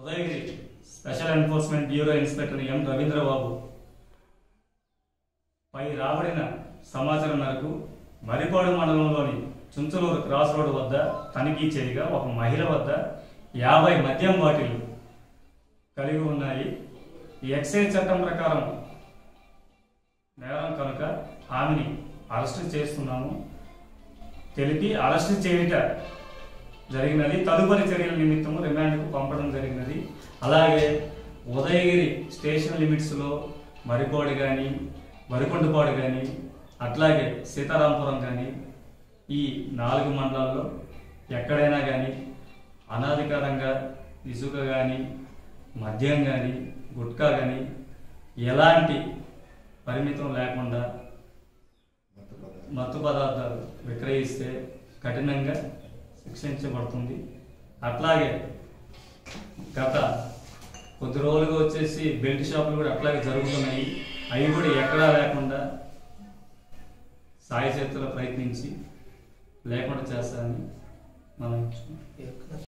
Udayagiri special enforcement bureau inspector M Ravindrababu పై రాబడిన సమాచారం మేరకు మరిపాడు మండలంలోని చుంచలూరు క్రాస్ రోడ్ వద్ద తనిఖీ చేయగా ఒక మహిళ వద్ద యాభై మద్యం బాటిల్ కలిగి ఉన్నాయి ఈ ఎక్సైజ్ చట్టం ప్రకారం నేరం కనుక ఆమెని అరెస్ట్ చేస్తున్నాము తెలిపి అరెస్ట్ చేయుట జరిగినది తదుపరి చర్యల నిమిత్తము రిమాండ్కు పంపడం జరిగినది అలాగే ఉదయగిరి స్టేషన్ లిమిట్స్లో మరికోడి కానీ మరికొండపాడు కానీ అట్లాగే సీతారాంపురం కానీ ఈ నాలుగు మండలాల్లో ఎక్కడైనా కానీ అనాధికారంగా ఇసుక కానీ మద్యం కానీ గుట్కా కానీ ఎలాంటి పరిమితం లేకుండా మత్తు పదార్థాలు విక్రయిస్తే కఠినంగా శిక్షించబడుతుంది అట్లాగే గత కొద్ది రోజులుగా వచ్చేసి బెల్ట్ షాపులు కూడా అట్లాగే జరుగుతున్నాయి అవి కూడా ఎక్కడా లేకుండా సాయి చేతుల ప్రయత్నించి లేకుండా చేస్తారని మనం